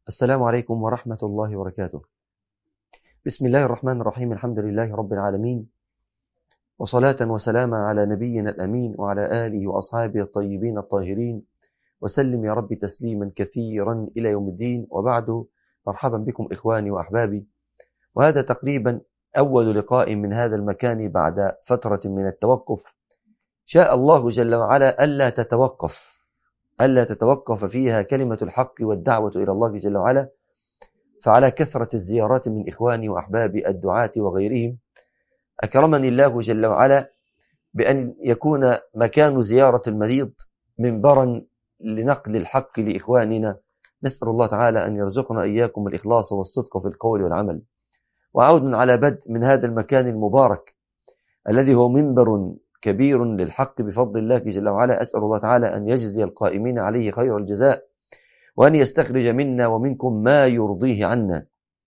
السلام عليكم ورحمة الله وبركاته بسم الله الرحمن الرحيم الحمد لله رب العالمين وصلاة وسلاما على نبينا الأمين وعلى آله وأصحابه الطيبين الطاهرين وسلم يا رب تسليما كثيرا إلى يوم الدين وبعد مرحبا بكم إخواني وأحبابي وهذا تقريبا أول لقاء من هذا المكان بعد فترة من التوقف شاء الله جل وعلا ألا تتوقف ألا تتوقف فيها كلمة الحق والدعوة إلى الله جل وعلا فعلى كثرة الزيارات من إخواني وأحبابي الدعاة وغيرهم أكرمني الله جل وعلا بأن يكون مكان زيارة المريض منبرا لنقل الحق لإخواننا نسأل الله تعالى أن يرزقنا إياكم الإخلاص والصدق في القول والعمل وعود على بدء من هذا المكان المبارك الذي هو منبر كبير للحق بفضل الله جل وعلا أسأل الله تعالى أن يجزي القائمين عليه خير الجزاء وأن يستخرج منا ومنكم ما يرضيه عنا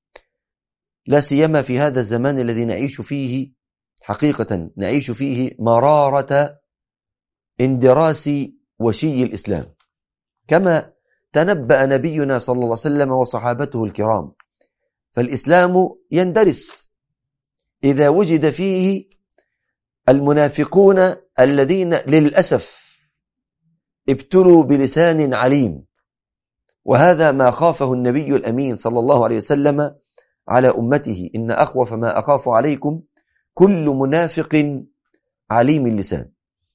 لا سيما في هذا الزمان الذي نعيش فيه حقيقة نعيش فيه مرارة اندراس وشي الإسلام كما تنبأ نبينا صلى الله عليه وسلم وصحابته الكرام فالإسلام يندرس إذا وجد فيه المنافقون الذين للأسف ابتلوا بلسان عليم وهذا ما خافه النبي الأمين صلى الله عليه وسلم على أمته إن أخوف ما أخاف عليكم كل منافق عليم اللسان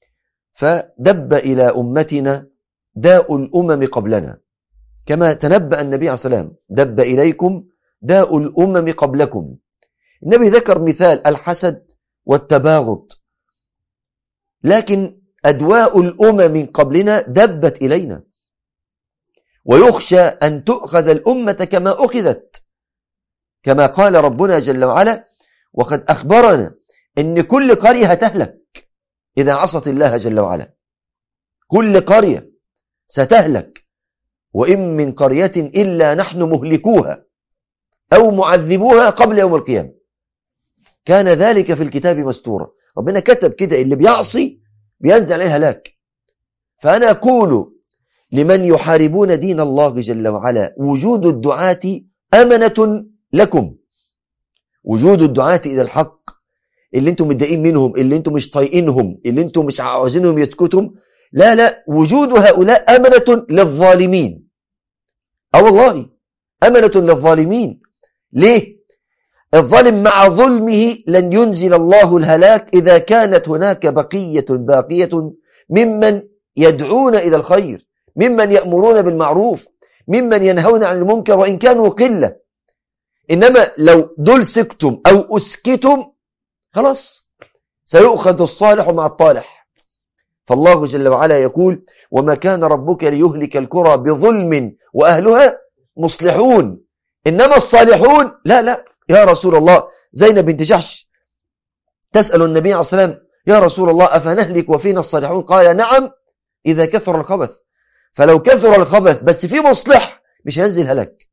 فدب إلى أمتنا داء الأمم قبلنا كما تنبأ النبي عليه الصلاة والسلام دب إليكم داء الأمم قبلكم النبي ذكر مثال الحسد والتباغض لكن أدواء الأمم قبلنا دبت إلينا ويخشى أن تؤخذ الأمة كما أخذت كما قال ربنا جل وعلا وقد أخبرنا أن كل قرية هتهلك إذا عصت الله جل وعلا كل قرية ستهلك وإن من قرية إلا نحن مهلكوها أو معذبوها قبل يوم القيامة كان ذلك في الكتاب مستورا ربنا كتب كده اللي بيعصي بينزل عليه هلاك فأنا أقول لمن يحاربون دين الله جل وعلا وجود الدعاة أمنة لكم وجود الدعاة إلى الحق اللي انتم متضايقين منهم اللي انتم مش طايقينهم اللي انتم مش عاوزينهم يسكتوا لا لا وجود هؤلاء أمنة للظالمين أو والله أمنة للظالمين ليه الظالم مع ظلمه لن ينزل الله الهلاك إذا كانت هناك بقية باقية ممن يدعون إلى الخير ممن يأمرون بالمعروف ممن ينهون عن المنكر وإن كانوا قلة إنما لو دول سكتم أو أسكتم خلاص سيؤخذ الصالح مع الطالح فالله جل وعلا يقول وما كان ربك ليهلك الكرى بظلم وأهلها مصلحون إنما الصالحون لا لا يا رسول الله زينب بنت جحش تسأل النبي عليه الصلاة والسلام يا رسول الله أفنهلك وفينا الصالحون قال نعم إذا كثر الخبث فلو كثر الخبث بس في مصلح مش هينزل هلك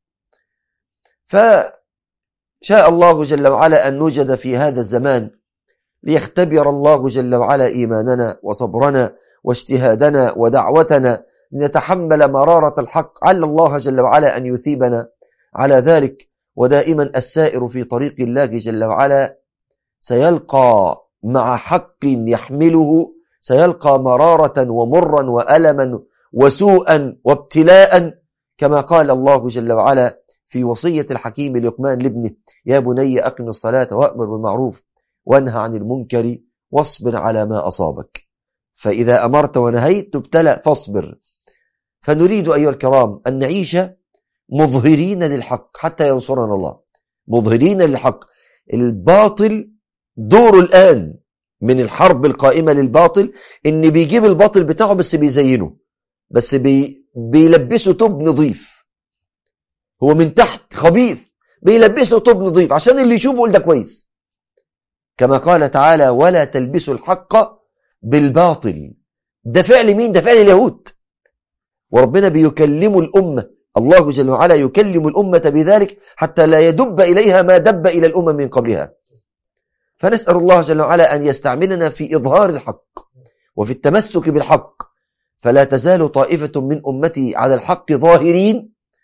فشاء الله جل وعلا أن نوجد في هذا الزمان ليختبر الله جل وعلا إيماننا وصبرنا واجتهادنا ودعوتنا لنتحمل مرارة الحق على الله جل وعلا أن يثيبنا على ذلك ودائما السائر في طريق الله جل وعلا سيلقى مع حق يحمله سيلقى مرارة ومرا وألما وسوءا وابتلاء كما قال الله جل وعلا في وصية الحكيم لقمان لابنه يا بني أقم الصلاة وأمر بالمعروف وانهى عن المنكر واصبر على ما أصابك فإذا أمرت ونهيت تبتلى فاصبر فنريد أيها الكرام أن نعيش مظهرين للحق حتى ينصرنا الله مظهرين للحق الباطل دوره الآن من الحرب القائمة للباطل إن بيجيب الباطل بتاعه بس بيزينه بس بي بيلبسه طب نظيف هو من تحت خبيث بيلبسه طب نظيف عشان اللي يشوفه يقول ده كويس كما قال تعالى ولا تلبسوا الحق بالباطل ده فعل مين ده فعل اليهود وربنا بيكلم الأمة الله جل وعلا يكلم الأمة بذلك حتى لا يدب إليها ما دب إلى الأمم من قبلها فنسأل الله جل وعلا أن يستعملنا في إظهار الحق وفي التمسك بالحق فلا تزال طائفة من أمتي على الحق ظاهرين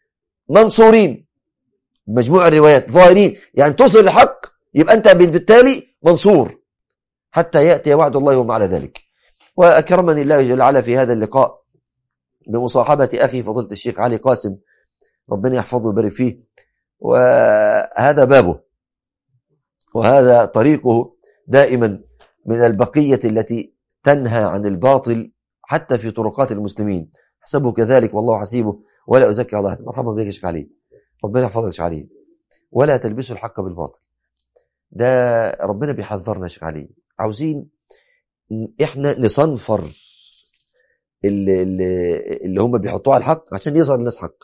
منصورين مجموع الروايات ظاهرين يعني تصل الحق يبقى أنت بالتالي منصور حتى يأتي وعد الله وهم على ذلك وأكرمني الله جل وعلا في هذا اللقاء بمصاحبة أخي فضيلة الشيخ علي قاسم ربنا يحفظه ويبارك فيه وهذا بابه وهذا طريقه دائما من البقية التي تنهى عن الباطل حتى في طرقات المسلمين حسبه كذلك والله حسيبه ولا أزكي الله مرحبا بك يا شيخ علي ربنا يحفظك يا شيخ علي ولا تلبسوا الحق بالباطل ده ربنا بيحذرنا يا شيخ علي عاوزين احنا نصنفر اللي, اللي, اللي هم بيحطوه على الحق عشان يظهر الناس حق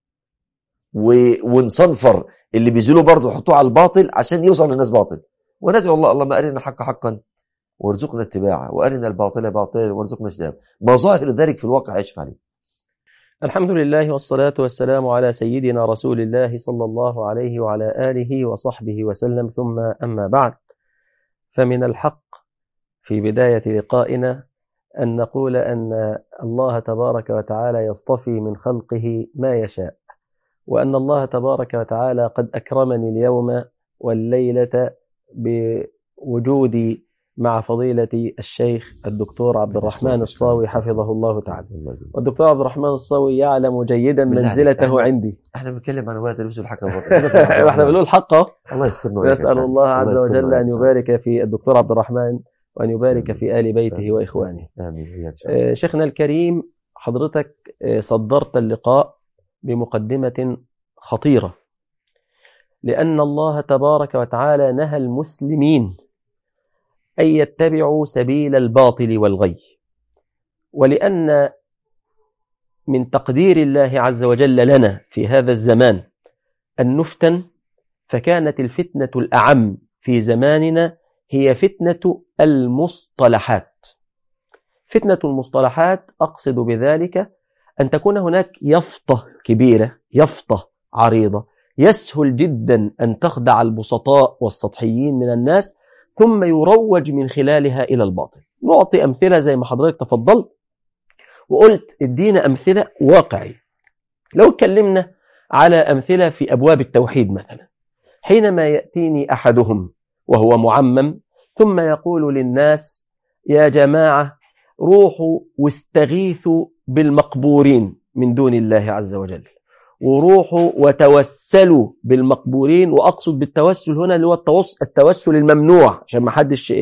ونصنفر اللي بيزيلوا برضه يحطوه على الباطل عشان يوصل للناس باطل وندعو الله اللهم ارنا الحق حقا وارزقنا اتباعه وارنا الباطل باطلا وارزقنا اجتنابه مظاهر ذلك في الواقع ايش عليه الحمد لله والصلاة والسلام على سيدنا رسول الله صلى الله عليه وعلى آله وصحبه وسلم ثم أما بعد فمن الحق في بداية لقائنا أن نقول أن الله تبارك وتعالى يصطفي من خلقه ما يشاء وأن الله تبارك وتعالى قد أكرمني اليوم والليلة بوجودي مع فضيلة الشيخ الدكتور عبد الرحمن الصاوي حفظه الله تعالى والدكتور عبد الرحمن الصاوي يعلم جيدا منزلته عندي احنا بنتكلم عن ولاة تلبسوا الحق احنا بنقول الحق الله يسترنا نسأل الله عز وجل أن يبارك في الدكتور عبد الرحمن وأن يبارك في آل بيته وإخوانه آمين شيخنا الكريم حضرتك صدرت اللقاء بمقدمة خطيرة لأن الله تبارك وتعالى نهى المسلمين أن يتبعوا سبيل الباطل والغي ولأن من تقدير الله عز وجل لنا في هذا الزمان أن نفتن فكانت الفتنة الأعم في زماننا هي فتنة المصطلحات فتنة المصطلحات أقصد بذلك أن تكون هناك يفطة كبيرة يفطة عريضة يسهل جدا أن تخدع البسطاء والسطحيين من الناس ثم يروج من خلالها إلى الباطل نعطي أمثلة زي ما حضرتك تفضلت وقلت ادينا أمثلة واقعية لو اتكلمنا على أمثلة في أبواب التوحيد مثلا حينما يأتيني أحدهم وهو معمم ثم يقول للناس يا جماعة روحوا واستغيثوا بالمقبورين من دون الله عز وجل وروحوا وتوسلوا بالمقبورين وأقصد بالتوسل هنا اللي هو التوسل الممنوع عشان ما حدش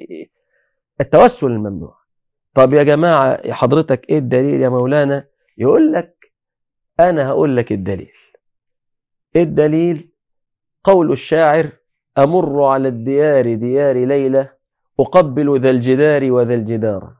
التوسل الممنوع طب يا جماعة يا حضرتك ايه الدليل يا مولانا يقول لك أنا هقول لك الدليل إيه الدليل قول الشاعر أمر على الديار ديار ليلة أقبل ذا الجدار وذا الجدار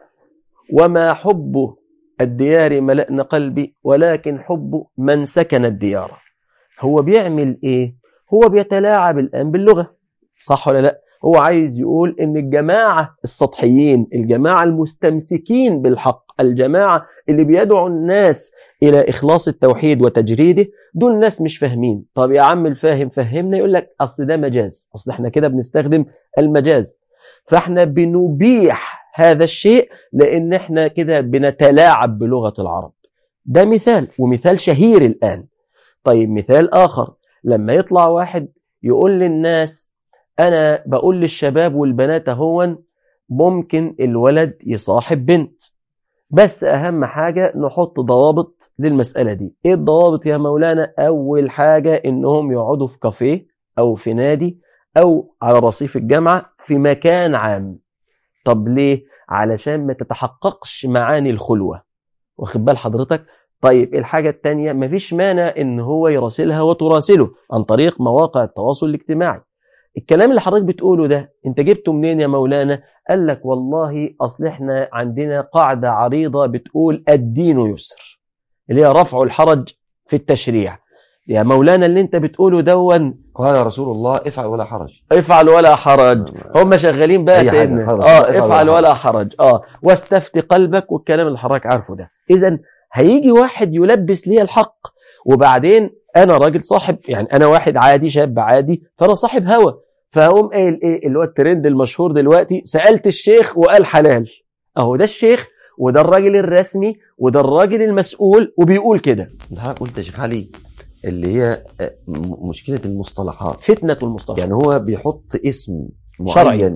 وما حب الديار ملأن قلبي ولكن حب من سكن الديار هو بيعمل ايه هو بيتلاعب الآن باللغة صح ولا لا هو عايز يقول ان الجماعة السطحيين الجماعة المستمسكين بالحق الجماعة اللي بيدعوا الناس إلى إخلاص التوحيد وتجريده دول ناس مش فاهمين طب يا عم الفاهم فهمنا يقول لك أصل ده مجاز أصل احنا كده بنستخدم المجاز فاحنا بنبيح هذا الشيء لأن احنا كده بنتلاعب بلغة العرب ده مثال ومثال شهير الآن طيب مثال آخر لما يطلع واحد يقول للناس أنا بقول للشباب والبنات هون ممكن الولد يصاحب بنت بس أهم حاجة نحط ضوابط للمسألة دي إيه الضوابط يا مولانا أول حاجة إنهم يقعدوا في كافيه أو في نادي أو على رصيف الجامعة في مكان عام طب ليه؟ علشان ما تتحققش معاني الخلوة واخد بال حضرتك؟ طيب الحاجة التانية مفيش مانع إن هو يراسلها وتراسله عن طريق مواقع التواصل الاجتماعي الكلام اللي حضرتك بتقوله ده انت جبته منين يا مولانا قال لك والله اصل احنا عندنا قاعدة عريضة بتقول الدين يسر اللي هي رفع الحرج في التشريع يا مولانا اللي انت بتقوله دون قال رسول الله افعل ولا حرج افعل ولا حرج هم شغالين بقى أي حاجة، سيدنا خلاص. اه افعل افعل ولا ولا حرج اه واستفتي قلبك والكلام اللي حضرتك عارفه ده اذا هيجي واحد يلبس لي الحق وبعدين انا راجل صاحب يعني انا واحد عادي شاب عادي فانا صاحب هوا فهقوم قايل ايه اللي هو الترند المشهور دلوقتي سالت الشيخ وقال حلال اهو ده الشيخ وده الراجل الرسمي وده الراجل المسؤول وبيقول كده حضرتك قلت يا شيخ علي اللي هي آه، م- مشكله المصطلحات فتنة المصطلح يعني هو بيحط اسم شرعي. معين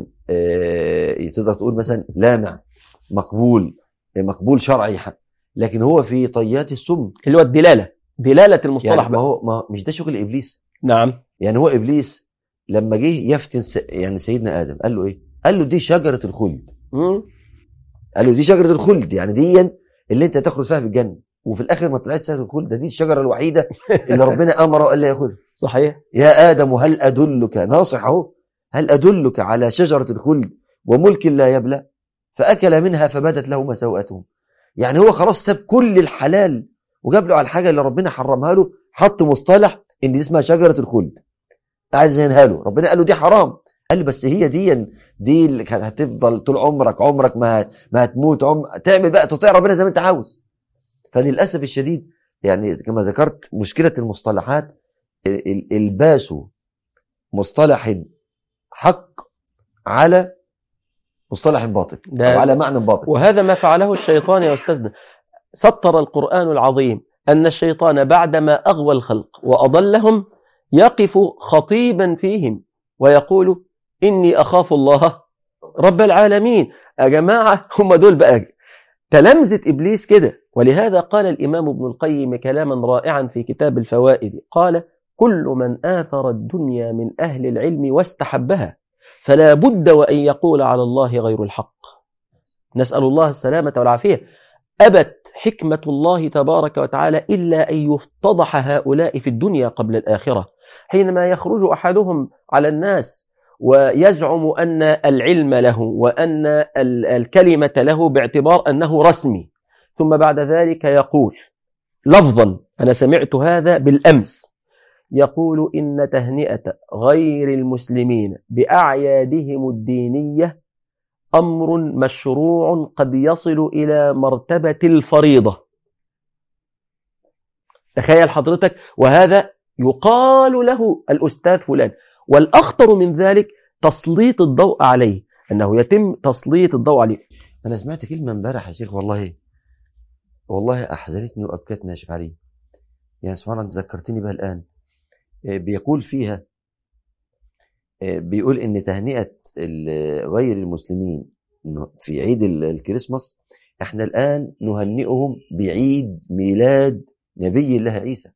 آه، تقدر تقول مثلا لامع مقبول آه، مقبول شرعي ح- لكن هو في طيات السم اللي هو الدلالة دلالة المصطلح يعني ما بقى. هو ما مش ده شغل ابليس نعم يعني هو ابليس لما جه يفتن س... يعني سيدنا ادم قال له ايه قال له دي شجره الخلد مم. قال له دي شجره الخلد يعني دي اللي انت تاخد فيها في الجنه وفي الاخر ما طلعت شجره الخلد ده دي الشجره الوحيده اللي ربنا امره وقال له ياخدها صحيح يا ادم هل ادلك ناصح اهو هل ادلك على شجره الخلد وملك لا يبلى فاكل منها فبدت لهما سوءتهم يعني هو خلاص ساب كل الحلال وجاب له على الحاجه اللي ربنا حرمها له حط مصطلح ان دي اسمها شجره الخلد قاعد يزينها له ربنا قال له دي حرام قال له بس هي دي دي اللي كانت هتفضل طول عمرك عمرك ما ما هتموت عم تعمل بقى تطيع ربنا زي ما انت عاوز فللاسف الشديد يعني كما ذكرت مشكله المصطلحات ال- ال- الباسوا مصطلح حق على مصطلح باطل ده- او على معنى باطل وهذا ما فعله الشيطان يا أستاذنا سطر القرآن العظيم أن الشيطان بعدما أغوى الخلق وأضلهم يقف خطيبا فيهم ويقول إني أخاف الله رب العالمين يا جماعة هم دول بقى تلمذة إبليس كده ولهذا قال الإمام ابن القيم كلاما رائعا في كتاب الفوائد قال كل من آثر الدنيا من أهل العلم واستحبها فلا بد وأن يقول على الله غير الحق نسأل الله السلامة والعافية أبت حكمة الله تبارك وتعالى إلا أن يفتضح هؤلاء في الدنيا قبل الآخرة حينما يخرج أحدهم على الناس ويزعم أن العلم له وأن ال- الكلمة له باعتبار أنه رسمي ثم بعد ذلك يقول لفظا أنا سمعت هذا بالأمس يقول إن تهنئة غير المسلمين بأعيادهم الدينية أمر مشروع قد يصل إلى مرتبة الفريضة تخيل حضرتك وهذا يقال له الأستاذ فلان والأخطر من ذلك تسليط الضوء عليه أنه يتم تسليط الضوء عليه انا سمعت كلمه امبارح يا شيخ والله والله احزنتني وابكتني يا شيخ علي يعني سبحان الله ذكرتني بها الان آه، بيقول فيها آه، بيقول ان تهنئه ال- غير المسلمين إنه في عيد ال- الكريسماس احنا الان نهنئهم بعيد ميلاد نبي الله عيسى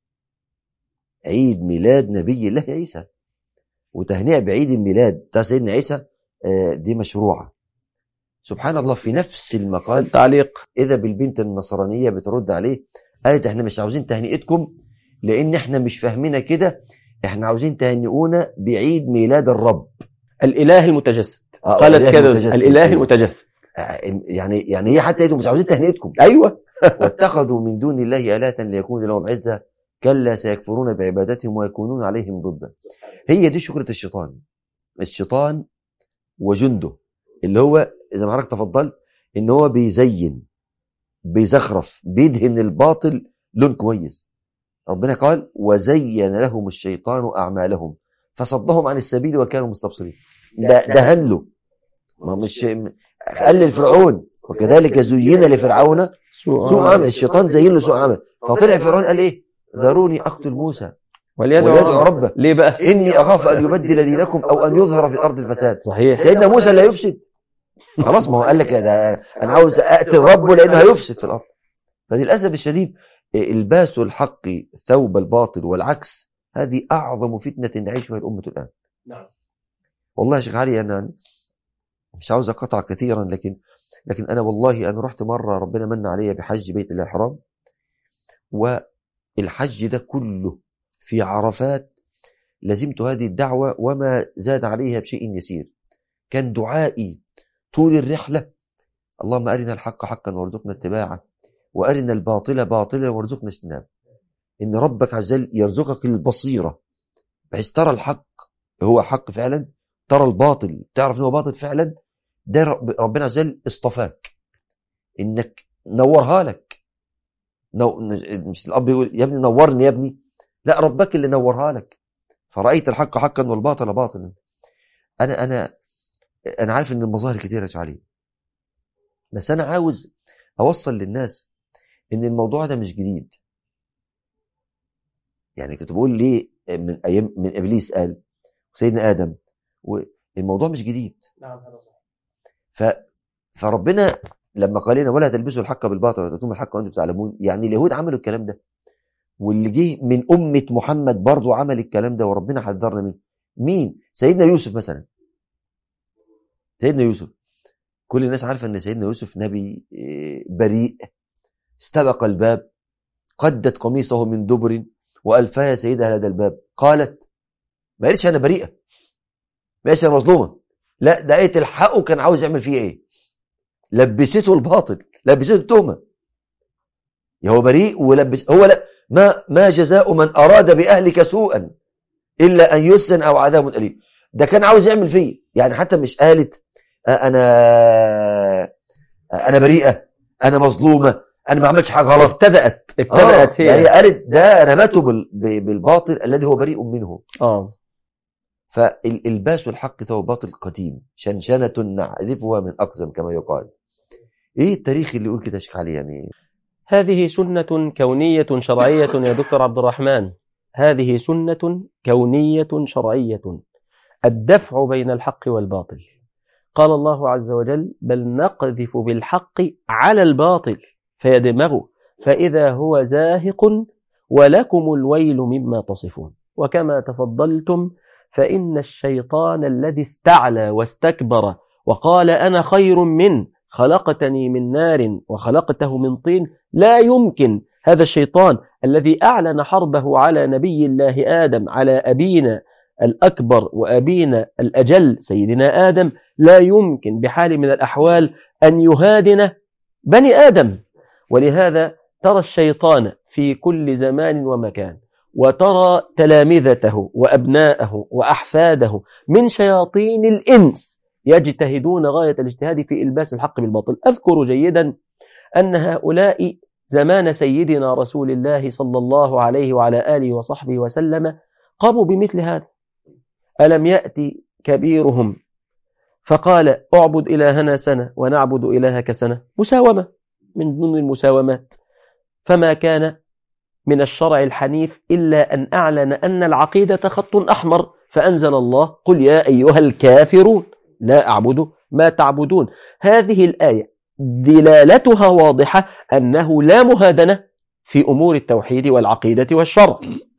عيد ميلاد نبي الله عيسى وتهنئه بعيد الميلاد بتاع سيدنا عيسى آه، دي مشروعه سبحان الله في نفس المقال تعليق اذا بالبنت النصرانيه بترد عليه قالت احنا مش عاوزين تهنئتكم لان احنا مش فاهمينها كده احنا عاوزين تهنئونا بعيد ميلاد الرب الإله المتجسد آه، قالت الإله كده المتجسد. الإله أيوة. المتجسد آه، يعني يعني هي حتى انتم مش عاوزين تهنئتكم أيوة واتخذوا من دون الله آلهة ليكون لهم عزة كلا سيكفرون بعبادتهم ويكونون عليهم ضدا هي دي شغلة الشيطان الشيطان وجنده اللي هو زي ما حضرتك تفضلت ان هو بيزين بيزخرف بيدهن الباطل لون كويس ربنا قال وزين لهم الشيطان اعمالهم فصدهم عن السبيل وكانوا مستبصرين ده دهن له ما مش قال للفرعون وكذلك زين لفرعون سوء عمل الشيطان زين له سوء عمل فطلع فرعون قال ايه ذروني اقتل موسى وليدعو وليدعو ربه ربه ليه بقى اني اخاف ان يبدل دينكم او ان يظهر في الارض الفساد صحيح سيدنا موسى لا يفسد خلاص ما هو قال لك ده انا عاوز اقتل ربه لانه هيفسد في الارض فللاسف الشديد الباس الحق ثوب الباطل والعكس هذه اعظم فتنه نعيش فيها الامه الان نعم. والله يا شيخ علي انا مش عاوز اقطع كثيرا لكن لكن انا والله انا رحت مره ربنا من علي بحج بيت الله الحرام والحج ده كله في عرفات لزمت هذه الدعوه وما زاد عليها بشيء يسير كان دعائي طول الرحله اللهم ارنا الحق حقا وارزقنا اتباعه وارنا الباطل باطلا وارزقنا اجتنابه ان ربك عز وجل يرزقك البصيره بحيث ترى الحق هو حق فعلا ترى الباطل تعرف ان هو باطل فعلا ده رب- ربنا عز وجل اصطفاك انك نورها لك نو... مش الاب يقول يا ابني نورني يا ابني لا ربك اللي نورها لك فرأيت الحق حقا والباطل باطلا انا انا انا عارف ان المظاهر كتيره يا علي بس انا عاوز اوصل للناس ان الموضوع ده مش جديد يعني كنت بقول ليه من ايام من ابليس قال سيدنا ادم والموضوع مش جديد نعم هذا صحيح ف فربنا لما قال لنا ولا تلبسوا الحق بالباطل وتكتموا الحق وانتم تعلمون يعني اليهود عملوا الكلام ده واللي جه من امه محمد برضه عمل الكلام ده وربنا حذرنا منه مين سيدنا يوسف مثلا سيدنا يوسف كل الناس عارفه ان سيدنا يوسف نبي إيه، بريء استبق الباب قدت قميصه من دبر والفاها سيدها لدى الباب قالت ما قالتش انا بريئه ما قالتش انا مظلومه لا ده قالت الحقه كان عاوز يعمل فيه ايه لبسته الباطل لبسته التهمه يا هو بريء ولبس هو لا ما ما جزاء من اراد باهلك سوءا الا ان يسجن او عذاب اليم ده كان عاوز يعمل فيه يعني حتى مش قالت آه، انا آه، انا بريئه انا مظلومه انا ما عملتش حاجه غلط ابتدأت ابتدأت آه، يعني هي هي قالت ده رمته بال- ب- بالباطل الذي هو بريء منه اه فالباس الحق ثوب باطل قديم شنشنة نعرفها من أقزم كما يقال ايه التاريخ اللي يقول كده يا شيخ علي يعني هذه سنة كونية شرعية يا دكتور عبد الرحمن هذه سنة كونية شرعية الدفع بين الحق والباطل قال الله عز وجل بل نقذف بالحق على الباطل فيدمغه فإذا هو زاهق ولكم الويل مما تصفون وكما تفضلتم فإن الشيطان الذي استعلى واستكبر وقال أنا خير منه خلقتني من نار وخلقته من طين لا يمكن هذا الشيطان الذي أعلن حربه على نبي الله آدم على أبينا الأكبر وأبينا الأجل سيدنا آدم لا يمكن بحال من الأحوال أن يهادن بني آدم ولهذا ترى الشيطان في كل زمان ومكان وترى تلامذته وأبناءه وأحفاده من شياطين الإنس يجتهدون غاية الاجتهاد في إلباس الحق بالباطل أذكر جيدا أن هؤلاء زمان سيدنا رسول الله صلى الله عليه وعلى آله وصحبه وسلم قاموا بمثل هذا ألم يأتي كبيرهم فقال اعبد إلهنا سنة ونعبد إلهك سنة مساومة من ضمن المساومات فما كان من الشرع الحنيف إلا أن أعلن أن العقيدة خط أحمر فأنزل الله قل يا أيها الكافرون لا أعبد ما تعبدون هذه الآية دلالتها واضحة أنه لا مهادنة في أمور التوحيد والعقيدة والشرع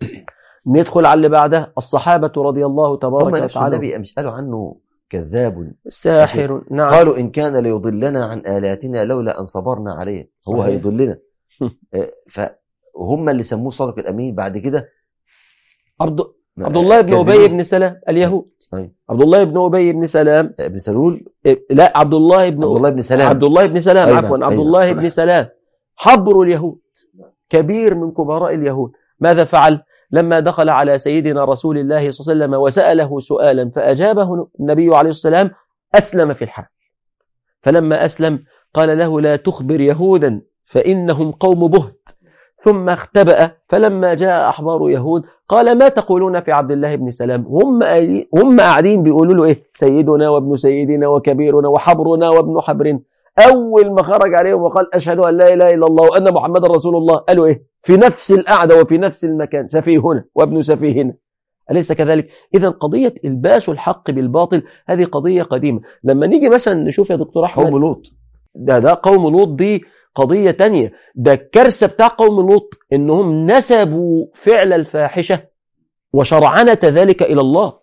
ندخل على اللي بعدها الصحابة رضي الله هم تبارك نفس وتعالى النبي مش قالوا عنه كذاب ساحر نعم قالوا إن كان ليضلنا عن آلاتنا لولا أن صبرنا عليه هو صحيح. هيضلنا آه، فهم اللي سموه صادق الأمين بعد كده عبد, عبد الله بن كذبوا. أبي بن سلام اليهود أيوة. عبد الله بن أبي بن سلام ابن سلول إيه، لا عبد الله بن عبد الله بن سلام عبد الله بن سلام أيوة، عفوا عبد أيوة. الله بن سلام حبر اليهود كبير من كبراء اليهود ماذا فعل لما دخل على سيدنا رسول الله صلى الله عليه وسلم وسأله سؤالا فأجابه النبي عليه السلام أسلم في الحال فلما أسلم قال له لا تخبر يهودا فإنهم قوم بهت ثم اختبأ فلما جاء أحبار يهود قال ما تقولون في عبد الله بن سلام هم قايلين- هم قاعدين بيقولوا له إيه سيدنا وابن سيدنا وكبيرنا وحبرنا وابن حبرنا أول ما خرج عليهم وقال أشهد أن لا إله إلا الله وأن محمد رسول الله قالوا إيه في نفس القعدة وفي نفس المكان سفيهنا وابن سفيهنا أليس كذلك إذا قضية إلباس الحق بالباطل هذه قضية قديمة لما نيجي مثلا نشوف يا دكتور أحمد قوم لوط ده ده قوم لوط دي قضية تانية ده الكارثة بتاع قوم لوط إنهم نسبوا فعل الفاحشة وشرعنة ذلك إلى الله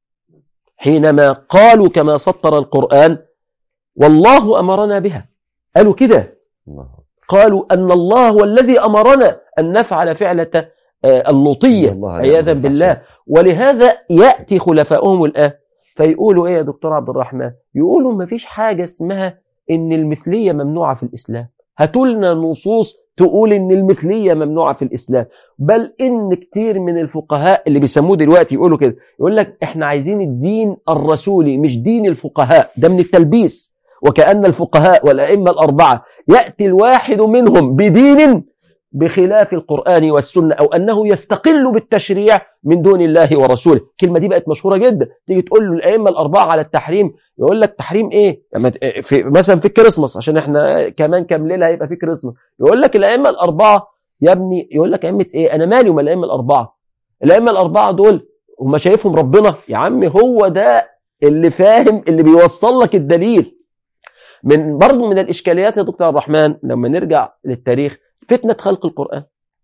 حينما قالوا كما سطر القرآن والله أمرنا بها قالوا كده الله قالوا أن الله هو الذي أمرنا أن نفعل فعلة آه، اللوطية الله لا عياذا يأمر بالله بالفحشاء. ولهذا يأتي خلفاؤهم الآن فيقولوا إيه يا دكتور عبد الرحمن يقولوا ما فيش حاجة اسمها إن المثلية ممنوعة في الإسلام هاتوا لنا نصوص تقول إن المثلية ممنوعة في الإسلام بل إن كتير من الفقهاء اللي بيسموه دلوقتي يقولوا كده يقول لك إحنا عايزين الدين الرسولي مش دين الفقهاء ده من التلبيس وكأن الفقهاء والأئمة الأربعة يأتي الواحد منهم بدين بخلاف القرآن والسنة أو أنه يستقل بالتشريع من دون الله ورسوله الكلمة دي بقت مشهورة جدا تيجي تقول له الأئمة الأربعة على التحريم يقول لك تحريم إيه يعني في مثلا في الكريسماس عشان احنا كمان كام ليلة هيبقى في كريسماس يقول لك الأئمة الأربعة يا ابني يقول لك أئمة إيه أنا مالي وما الأئمة الأربعة الائمه الاربعه دول هم شايفهم ربنا يا عم هو ده اللي فاهم اللي بيوصل لك الدليل من برضه من الاشكاليات يا دكتور عبد الرحمن لما نرجع للتاريخ فتنه خلق القران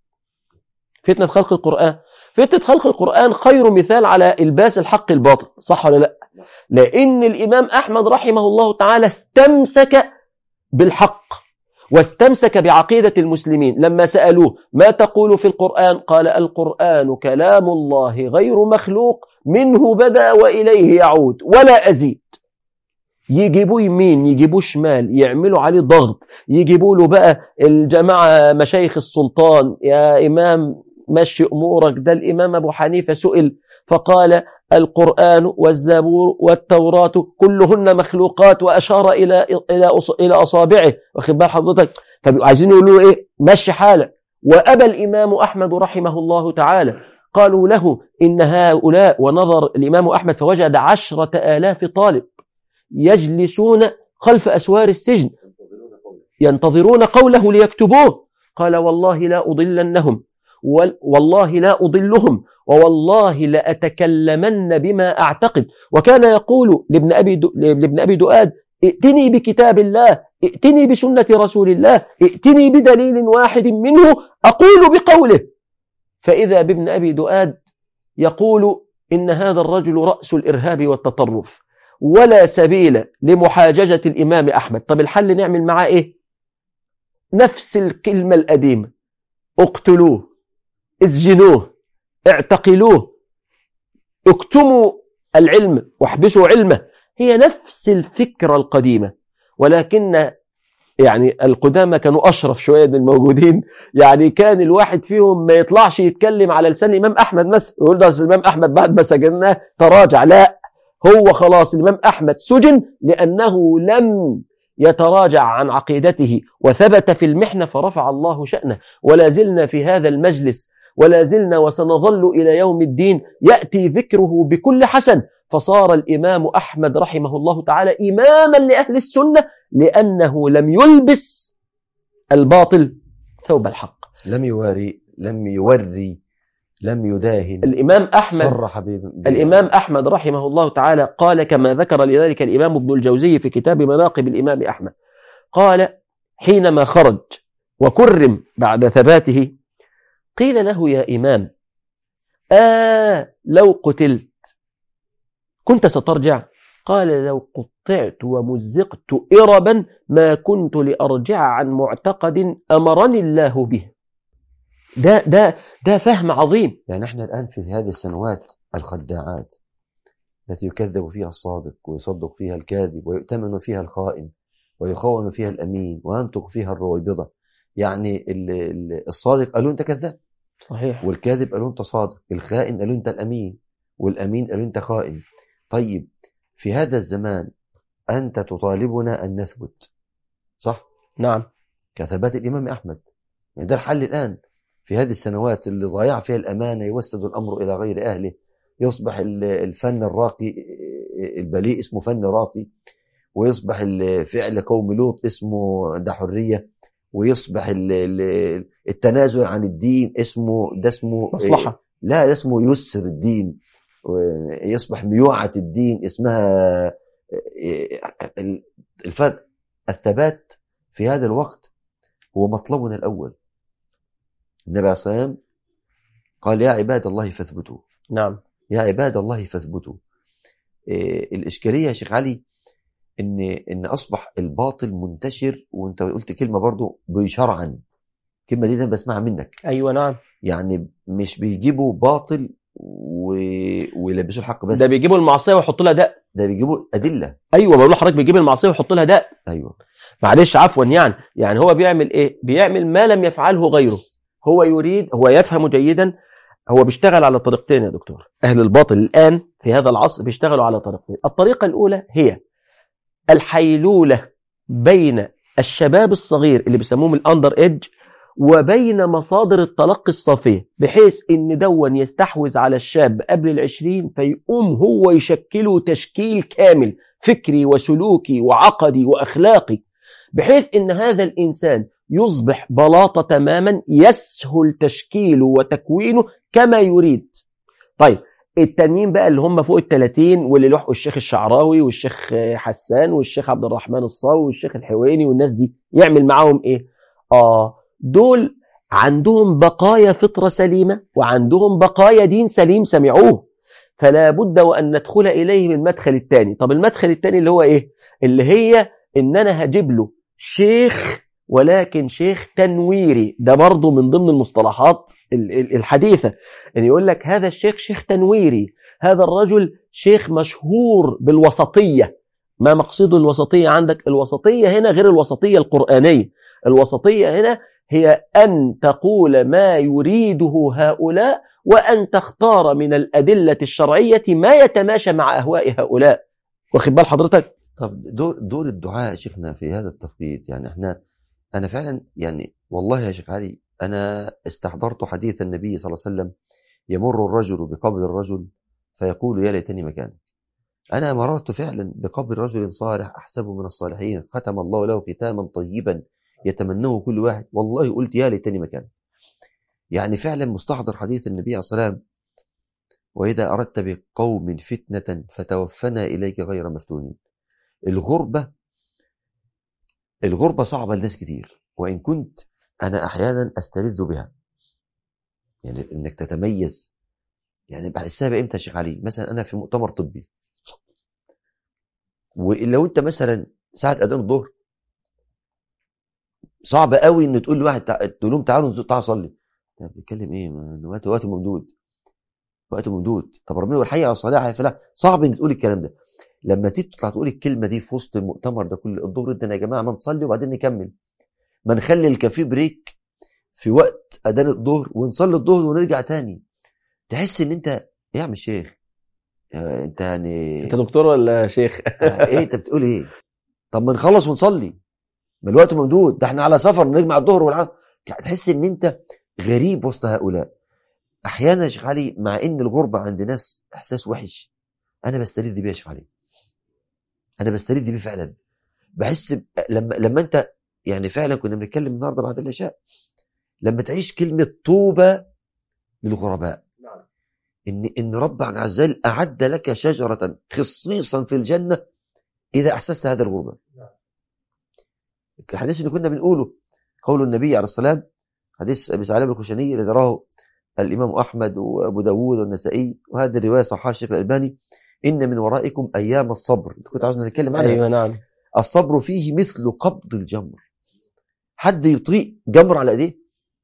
فتنه خلق القران فتنه خلق القران خير مثال على الباس الحق الباطل صح ولا لا لان الامام احمد رحمه الله تعالى استمسك بالحق واستمسك بعقيدة المسلمين لما سألوه ما تقول في القرآن قال القرآن كلام الله غير مخلوق منه بدأ وإليه يعود ولا أزيد يجيبوا يمين يجيبوا شمال يعملوا عليه ضغط يجيبوا له بقى الجماعة مشايخ السلطان يا إمام مشي أمورك ده الإمام أبو حنيفة سئل فقال القرآن والزبور والتوراة كلهن مخلوقات وأشار إلى إلى إلى أصابعه واخد بال حضرتك طب عايزين يقولوا إيه مشي حالك وأبى الإمام أحمد رحمه الله تعالى قالوا له إن هؤلاء ونظر الإمام أحمد فوجد عشرة آلاف طالب يجلسون خلف أسوار السجن ينتظرون قوله ليكتبوه قال والله لا أضلنهم والله لا أضلهم ووالله لأتكلمن بما أعتقد وكان يقول لابن أبي, لابن أبي دؤاد ائتني بكتاب الله ائتني بسنة رسول الله ائتني بدليل واحد منه أقول بقوله فإذا بابن أبي دؤاد يقول إن هذا الرجل رأس الإرهاب والتطرف ولا سبيل لمحاججة الإمام أحمد طب الحل نعمل معاه إيه نفس الكلمة القديمة اقتلوه اسجنوه اعتقلوه اكتموا العلم واحبسوا علمه هي نفس الفكرة القديمة ولكن يعني القدامى كانوا أشرف شوية من الموجودين يعني كان الواحد فيهم ما يطلعش يتكلم على لسان الإمام أحمد مثلا يقول ده الإمام أحمد بعد ما سجناه تراجع لا هو خلاص الإمام أحمد سجن لأنه لم يتراجع عن عقيدته وثبت في المحنة فرفع الله شأنه ولا زلنا في هذا المجلس ولا زلنا وسنظل إلى يوم الدين يأتي ذكره بكل حسن فصار الإمام أحمد رحمه الله تعالى إماما لأهل السنة لأنه لم يلبس الباطل ثوب الحق لم يواري لم يوري لم يداهن الإمام أحمد صرح ب... ب... الإمام أحمد رحمه الله تعالى قال كما ذكر لذلك الإمام ابن الجوزي في كتاب مناقب الإمام أحمد قال حينما خرج وكرم بعد ثباته قيل له يا إمام آه لو قتلت كنت سترجع قال لو قطعت ومزقت إربا ما كنت لأرجع عن معتقد أمرني الله به ده ده ده فهم عظيم يعني احنا الآن في هذه السنوات الخداعات التي يكذب فيها الصادق ويصدق فيها الكاذب ويؤتمن فيها الخائن ويخون فيها الأمين وينطق فيها الرويبضة يعني الصادق قالوا أنت كذاب صحيح والكاذب قالوا أنت صادق الخائن قالوا أنت الأمين والأمين قالوا أنت خائن طيب في هذا الزمان أنت تطالبنا أن نثبت صح؟ نعم كثبات الإمام أحمد يعني ده الحل الآن في هذه السنوات اللي ضيع فيها الأمانة يوسد الأمر إلى غير أهله يصبح الفن الراقي البليء اسمه فن راقي ويصبح الفعل قوم لوط اسمه ده حرية ويصبح التنازل عن الدين اسمه ده اسمه مصلحة لا ده اسمه يسر الدين يصبح ميوعة الدين اسمها الفرق الثبات في هذا الوقت هو مطلبنا الأول النبي عليه الصلاة والسلام قال يا عباد الله فاثبتوا نعم يا عباد الله فاثبتوا إيه الإشكالية يا شيخ علي إن إن أصبح الباطل منتشر وأنت قلت كلمة برضو بشرعا الكلمة دي أنا بسمعها منك أيوة نعم يعني مش بيجيبوا باطل و... ويلبسوا الحق بس ده بيجيبوا المعصية ويحطوا لها داء ده بيجيبوا أدلة أيوة بقول لحضرتك بيجيب المعصية ويحط لها داء أيوة معلش عفوا يعني يعني هو بيعمل إيه بيعمل ما لم يفعله غيره هو يريد هو يفهم جيدا هو بيشتغل على طريقتين يا دكتور أهل الباطل الآن في هذا العصر بيشتغلوا على طريقتين الطريقة الأولى هي الحيلولة بين الشباب الصغير اللي بيسموهم الأندر إيدج وبين مصادر التلقي الصافية بحيث إن دون يستحوذ على الشاب قبل العشرين فيقوم هو يشكله تشكيل كامل فكري وسلوكي وعقدي وأخلاقي بحيث إن هذا الإنسان يصبح بلاطة تماما يسهل تشكيله وتكوينه كما يريد طيب التانيين بقى اللي هم فوق ال 30 واللي لحقوا الشيخ الشعراوي والشيخ حسان والشيخ عبد الرحمن الصاوي والشيخ الحويني والناس دي يعمل معاهم ايه اه دول عندهم بقايا فطرة سليمة وعندهم بقايا دين سليم سمعوه فلا بد وأن ندخل إليه من المدخل الثاني طب المدخل الثاني اللي هو إيه اللي هي إن أنا هجيب له شيخ ولكن شيخ تنويري ده برضه من ضمن المصطلحات الحديثة إن يقول لك هذا الشيخ شيخ تنويري هذا الرجل شيخ مشهور بالوسطية ما مقصده الوسطية عندك الوسطية هنا غير الوسطية القرآنية الوسطية هنا هي أن تقول ما يريده هؤلاء وأن تختار من الأدلة الشرعية ما يتماشى مع أهواء هؤلاء واخد بال حضرتك طب دور دور الدعاء يا شيخنا في هذا التفقيد يعني احنا انا فعلا يعني والله يا شيخ علي انا استحضرت حديث النبي صلى الله عليه وسلم يمر الرجل بقبر الرجل فيقول يا ليتني مكانه انا مررت فعلا بقبر رجل صالح احسبه من الصالحين ختم الله له ختاما طيبا يتمناه كل واحد والله قلت يا ليتني مكانه يعني فعلا مستحضر حديث النبي عليه الصلاه والسلام واذا اردت بقوم فتنه فتوفنا اليك غير مفتونين الغربه الغربه صعبه لناس كتير وان كنت انا احيانا استلذ بها يعني انك تتميز يعني بحسها بامتى يا شيخ علي مثلا انا في مؤتمر طبي ولو انت مثلا ساعه اذان الظهر صعب قوي ان تقول لواحد تع... تقول لهم تعالوا تعالوا صلي طب بتتكلم ايه ما وقت وقت ممدود وقت ممدود طب ربنا يقول حي على الصلاه حي فلاح صعب ان تقول الكلام ده لما تطلع تقول الكلمه دي في وسط المؤتمر ده كل الظهر ده يا جماعه ما نصلي وبعدين نكمل ما نخلي الكافيه بريك في وقت اذان الظهر ونصلي الظهر ونرجع تاني تحس ان انت يا عم الشيخ انت يعني انت دكتور ولا شيخ ايه انت بتقول ايه طب ما نخلص ونصلي ما الوقت ممدود ده احنا على سفر نجمع الظهر والعصر تحس ان انت غريب وسط هؤلاء احيانا يا شيخ علي مع ان الغربه عند ناس احساس وحش انا بستلذ بيه يا شيخ علي انا بستلذ بيه فعلا بحس ب... لما لما انت يعني فعلا كنا بنتكلم النهارده بعد العشاء لما تعيش كلمه طوبى للغرباء ان ان رب عز وجل اعد لك شجره خصيصا في الجنه اذا احسست هذا الغربه الحديث اللي كنا بنقوله قول النبي عليه السلام حديث ابي سعلاب الخشني الذي رواه الامام احمد وابو داوود والنسائي وهذه الروايه صححها الشيخ الالباني ان من ورائكم ايام الصبر انت كنت عاوزنا نتكلم عنها ايوه نعم الصبر فيه مثل قبض الجمر حد يطيق جمر على ايديه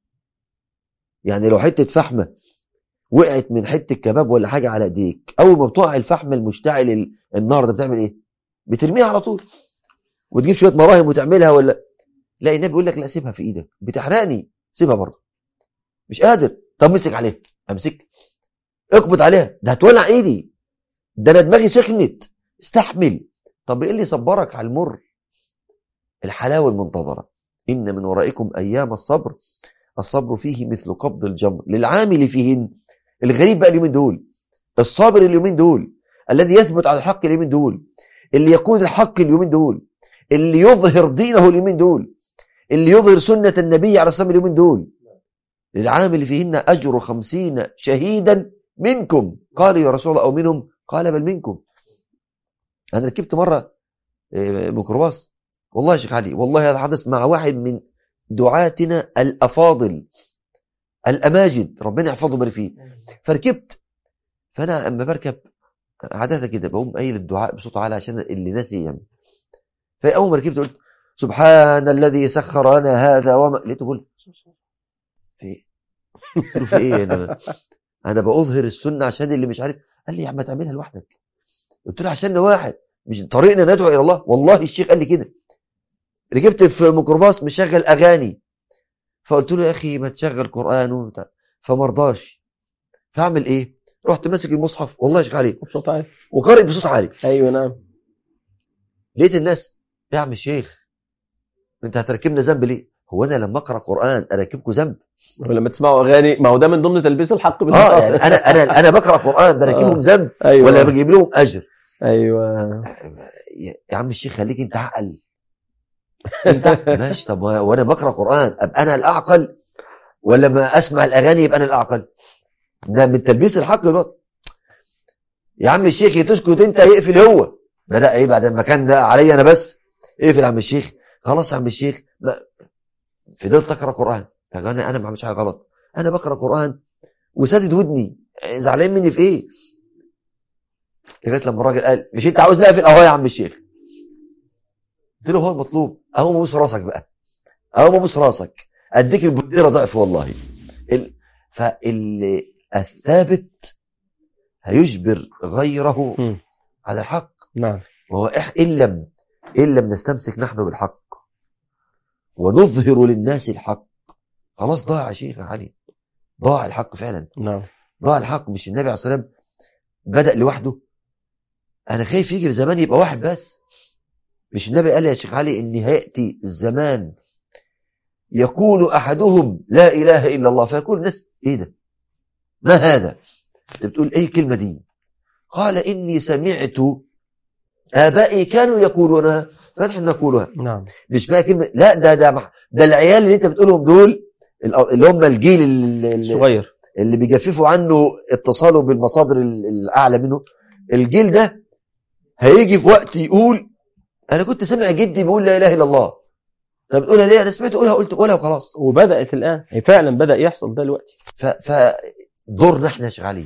يعني لو حته فحمه وقعت من حته كباب ولا حاجه على ايديك اول ما بتقع الفحم المشتعل النار ده بتعمل ايه بترميها على طول وتجيب شويه مراهم وتعملها ولا لا النبي بيقول لك لا سيبها في ايدك بتحرقني سيبها برضه مش قادر طب امسك عليها امسك اقبض عليها ده هتولع ايدي ده انا دماغي سخنت استحمل طب ايه اللي صبرك على المر الحلاوه المنتظره ان من ورائكم ايام الصبر الصبر فيه مثل قبض الجمر للعامل فيهن الغريب بقى اليومين دول الصابر اليومين دول الذي يثبت على الحق اليومين دول اللي يقود الحق اليومين دول اللي يظهر دينه اليومين دول اللي يظهر سنة النبي عليه الصلاة اليومين دول للعامل فيهن أجر خمسين شهيدا منكم قال يا رسول الله أو منهم قال بل منكم أنا ركبت مرة ميكروباص والله يا شيخ علي والله هذا حدث مع واحد من دعاتنا الأفاضل الأماجد ربنا يحفظه ويبارك فيه فركبت فأنا أما بركب عادة كده بقوم قايل الدعاء بصوت عالي عشان اللي ناسي يعمل فأول ما ركبت قلت سبحان الذي سخر لنا هذا وما لقيته بقول في قلت له في ايه انا انا بأظهر السنه عشان اللي مش عارف قال لي يا عم تعملها لوحدك قلت له عشان واحد مش طريقنا ندعو الى الله والله الشيخ قال لي كده ركبت في ميكروباص مشغل اغاني فقلت له يا اخي ما تشغل قران وبتاع فما رضاش فاعمل ايه رحت ماسك المصحف والله يا شيخ علي بصوت عالي وقارئ بصوت عالي ايوه نعم لقيت الناس يا عم الشيخ انت هتركبنا ذنب ليه هو انا لما اقرا قران اركبكم ذنب ولما تسمعوا اغاني ما هو ده من ضمن تلبيس الحق اه يعني انا انا انا بقرا قران بركبهم ذنب ايوه ولا بجيب لهم اجر ايوه يا عم الشيخ خليك انت عقل انت ماشي طب وانا بقرا قران ابقى انا الاعقل ولا ما اسمع الاغاني يبقى انا الاعقل ده من تلبيس الحق بالباطل يا عم الشيخ تسكت انت يقفل هو بدأ ايه بعد ما كان ده عليا انا بس اقفل يا عم الشيخ خلاص يا عم الشيخ ما فضلت اقرا قران انا انا ما بعملش حاجه غلط انا بقرا قران وسادد ودني زعلان مني في ايه لغايه لما الراجل قال مش انت عاوز نقفل اهو يا عم الشيخ قلت له هو المطلوب اهو مبوس راسك بقى اهو مبوس راسك اديك البنديره ضعف والله ال... فالثابت هيجبر غيره مم. على الحق نعم وهو إح... إن لم إن لم نستمسك نحن بالحق ونظهر للناس الحق خلاص ضاع يا شيخ علي ضاع الحق فعلا نعم ضاع الحق مش النبي عليه الصلاة والسلام بدأ لوحده أنا خايف يجي في زمان يبقى واحد بس مش النبي قال يا شيخ علي إن هيأتي الزمان يكون أحدهم لا إله إلا الله فيقول الناس إيه ده ما هذا أنت بتقول أي كلمة دي قال إني سمعت آبائي كانوا يقولونها فنحن نقولها نعم مش بقى كلمة لا ده ده مح- ده العيال اللي أنت بتقولهم دول اللي هم الجيل اللي, اللي, صغير اللي بيجففوا عنه اتصاله بالمصادر ال- الأعلى منه الجيل ده هيجي في وقت يقول أنا كنت سامع جدي بيقول لا إله إلا الله طب بتقولها ليه أنا سمعت أقولها قلت قولها وخلاص وبدأت الآن هي فعلا بدأ يحصل ده دلوقتي ف فدورنا احنا يا شيخ علي